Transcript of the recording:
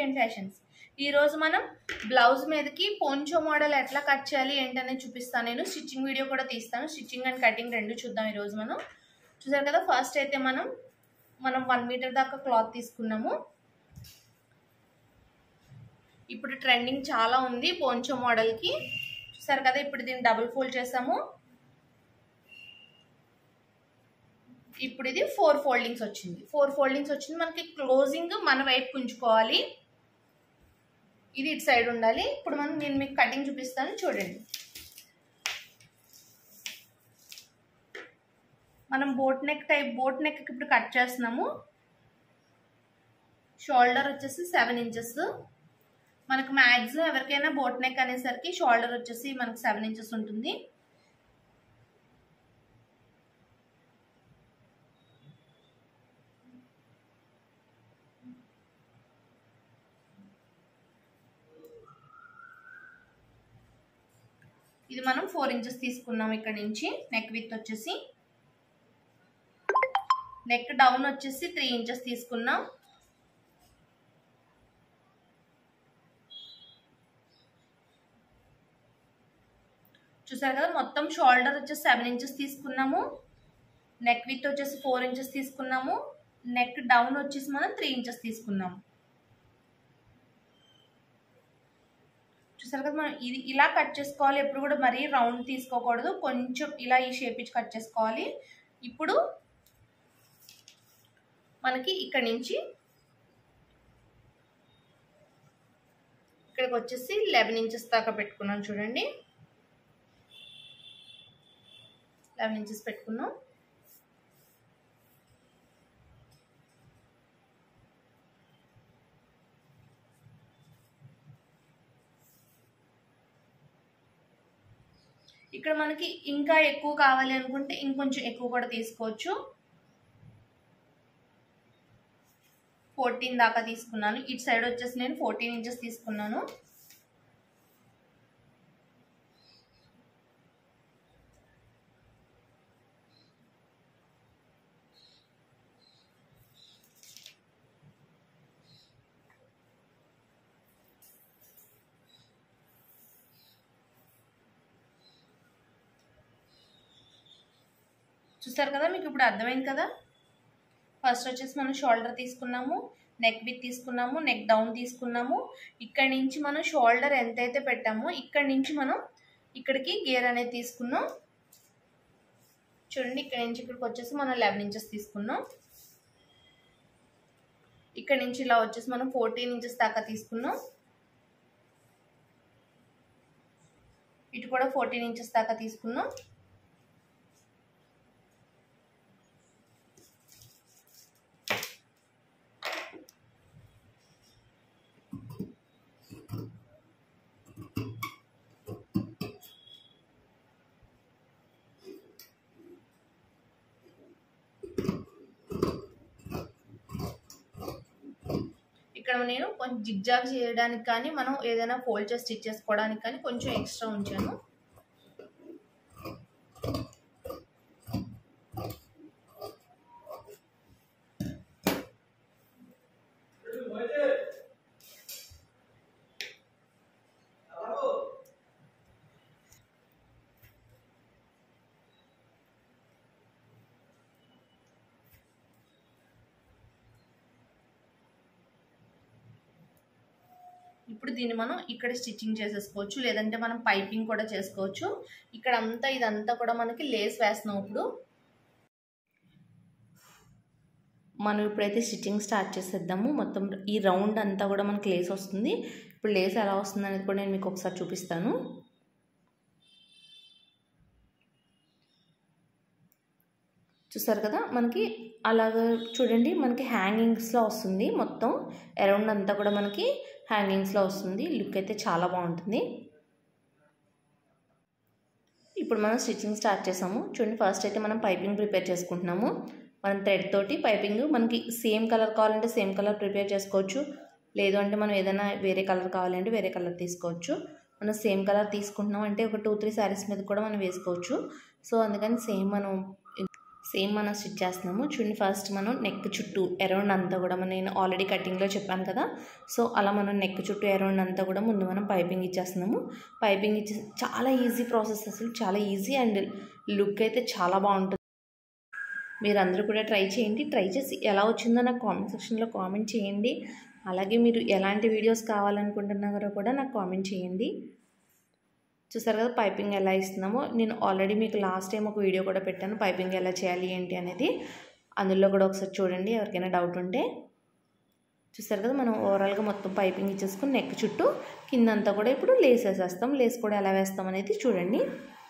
and fashions ఈ రోజు మనం బ్లౌజ్ మీదకి పోంచో మోడల్ ఎట్లా కట్ చేయాలి ఏంటనేది చూపిస్తాను నేను స్టిచ్చింగ్ వీడియో కూడా తీస్తాను స్టిచ్చింగ్ అండ్ కటింగ్ రెండు చూద్దాం ఈ రోజు మనం చూసారు కదా ఫస్ట్ అయితే మనం మనం వన్ మీటర్ దాకా క్లాత్ తీసుకున్నాము ఇప్పుడు ట్రెండింగ్ చాలా ఉంది పోంచో మోడల్కి చూసారు కదా ఇప్పుడు దీన్ని డబుల్ ఫోల్డ్ చేసాము ఇప్పుడు ఇది ఫోర్ ఫోల్డింగ్స్ వచ్చింది ఫోర్ ఫోల్డింగ్స్ వచ్చింది మనకి క్లోజింగ్ మన వైపు ఉంచుకోవాలి ఇది ఇటు సైడ్ ఉండాలి ఇప్పుడు మనం నేను మీకు కటింగ్ చూపిస్తాను చూడండి మనం boat neck type boat neck ఇప్పుడు కట్ చేస్తున్నాము షోల్డర్ వచ్చేసి సెవెన్ ఇంచెస్ మనకు మ్యాక్సిమం ఎవరికైనా బోట్ నెక్ అనేసరికి షోల్డర్ వచ్చేసి మనకు సెవెన్ ఇంచెస్ ఉంటుంది ఇది మనం ఫోర్ ఇంచెస్ తీసుకున్నాం ఇక్కడ నుంచి నెక్ విత్ వచ్చేసి నెక్ డౌన్ వచ్చేసి త్రీ ఇంచెస్ తీసుకున్నాం చూసారు కదా మొత్తం షోల్డర్ వచ్చేసి సెవెన్ ఇంచెస్ తీసుకున్నాము నెక్ విత్ వచ్చేసి ఫోర్ ఇంచెస్ తీసుకున్నాము నెక్ డౌన్ వచ్చేసి మనం త్రీ ఇంచెస్ తీసుకున్నాము చూసారు కదా మనం ఇది ఇలా కట్ చేసుకోవాలి ఎప్పుడు కూడా మరీ రౌండ్ తీసుకోకూడదు కొంచెం ఇలా ఈ షేప్ ఇచ్చి కట్ చేసుకోవాలి ఇప్పుడు మనకి ఇక్కడ నుంచి ఇక్కడికి వచ్చేసి లెవెన్ ఇంచెస్ దాకా పెట్టుకున్నాం చూడండి లెవెన్ ఇంచెస్ పెట్టుకున్నాం ఇక్కడ మనకి ఇంకా ఎక్కువ కావాలి అనుకుంటే ఇంకొంచెం ఎక్కువ కూడా తీసుకోవచ్చు ఫోర్టీన్ దాకా తీసుకున్నాను ఇటు సైడ్ వచ్చేసి నేను ఫోర్టీన్ ఇంచెస్ తీసుకున్నాను చూసారు కదా మీకు ఇప్పుడు అర్థమైంది కదా ఫస్ట్ వచ్చేసి మనం షోల్డర్ తీసుకున్నాము నెక్ విత్ తీసుకున్నాము నెక్ డౌన్ తీసుకున్నాము ఇక్కడ నుంచి మనం షోల్డర్ ఎంతైతే పెట్టామో ఇక్కడ నుంచి మనం ఇక్కడికి గేర్ అనేది తీసుకున్నాం చూడండి ఇక్కడ నుంచి ఇక్కడికి వచ్చేసి మనం లెవెన్ ఇంచెస్ తీసుకున్నాం ఇక్కడ నుంచి ఇలా వచ్చేసి మనం ఫోర్టీన్ ఇంచెస్ దాకా తీసుకున్నాం ఇటు కూడా ఫోర్టీన్ ఇంచెస్ దాకా తీసుకున్నాం ఇక్కడ నేను కొంచెం జిగ్జాగ్ చేయడానికి కానీ మనం ఏదైనా ఫోల్డ్ చేసి స్టిచ్ చేసుకోవడానికి కానీ కొంచెం ఎక్స్ట్రా ఉంచాను ఇప్పుడు దీన్ని మనం ఇక్కడ స్టిచ్చింగ్ చేసేసుకోవచ్చు లేదంటే మనం పైపింగ్ కూడా చేసుకోవచ్చు ఇక్కడ అంతా ఇదంతా కూడా మనకి లేస్ వేస్తున్నాం ఇప్పుడు మనం ఇప్పుడైతే స్టిచ్చింగ్ స్టార్ట్ చేసేద్దాము మొత్తం ఈ రౌండ్ అంతా కూడా మనకి లేస్ వస్తుంది ఇప్పుడు లేస్ ఎలా వస్తుంది అనేది కూడా నేను మీకు ఒకసారి చూపిస్తాను చూసారు కదా మనకి అలాగ చూడండి మనకి హ్యాంగింగ్స్లో వస్తుంది మొత్తం అరౌండ్ అంతా కూడా మనకి హ్యాంగింగ్స్లో వస్తుంది లుక్ అయితే చాలా బాగుంటుంది ఇప్పుడు మనం స్టిచ్చింగ్ స్టార్ట్ చేసాము చూడండి ఫస్ట్ అయితే మనం పైపింగ్ ప్రిపేర్ చేసుకుంటున్నాము మనం థ్రెడ్ తోటి పైపింగ్ మనకి సేమ్ కలర్ కావాలంటే సేమ్ కలర్ ప్రిపేర్ చేసుకోవచ్చు లేదు అంటే మనం ఏదైనా వేరే కలర్ కావాలంటే వేరే కలర్ తీసుకోవచ్చు మనం సేమ్ కలర్ తీసుకుంటున్నాం అంటే ఒక టూ త్రీ శారీస్ మీద కూడా మనం వేసుకోవచ్చు సో అందుకని సేమ్ మనం సేమ్ మనం స్టిచ్ చేస్తున్నాము చూడండి ఫస్ట్ మనం నెక్ చుట్టూ అరౌండ్ అంతా కూడా మనం నేను ఆల్రెడీ కటింగ్లో చెప్పాను కదా సో అలా మనం నెక్ చుట్టూ అరౌండ్ అంతా కూడా ముందు మనం పైపింగ్ ఇచ్చేస్తున్నాము పైపింగ్ ఇచ్చే చాలా ఈజీ ప్రాసెస్ అసలు చాలా ఈజీ అండ్ లుక్ అయితే చాలా బాగుంటుంది మీరు అందరూ కూడా ట్రై చేయండి ట్రై చేసి ఎలా వచ్చిందో నాకు కామెంట్ సెక్షన్లో కామెంట్ చేయండి అలాగే మీరు ఎలాంటి వీడియోస్ కావాలనుకుంటున్నారో కూడా నాకు కామెంట్ చేయండి చూసారు కదా పైపింగ్ ఎలా ఇస్తున్నామో నేను ఆల్రెడీ మీకు లాస్ట్ టైం ఒక వీడియో కూడా పెట్టాను పైపింగ్ ఎలా చేయాలి ఏంటి అనేది అందులో కూడా ఒకసారి చూడండి ఎవరికైనా డౌట్ ఉంటే చూసారు కదా మనం ఓవరాల్గా మొత్తం పైపింగ్ ఇచ్చేసుకుని నెక్ చుట్టూ కిందంతా కూడా ఇప్పుడు లేస్ వేసేస్తాం లేస్ కూడా ఎలా వేస్తాం అనేది చూడండి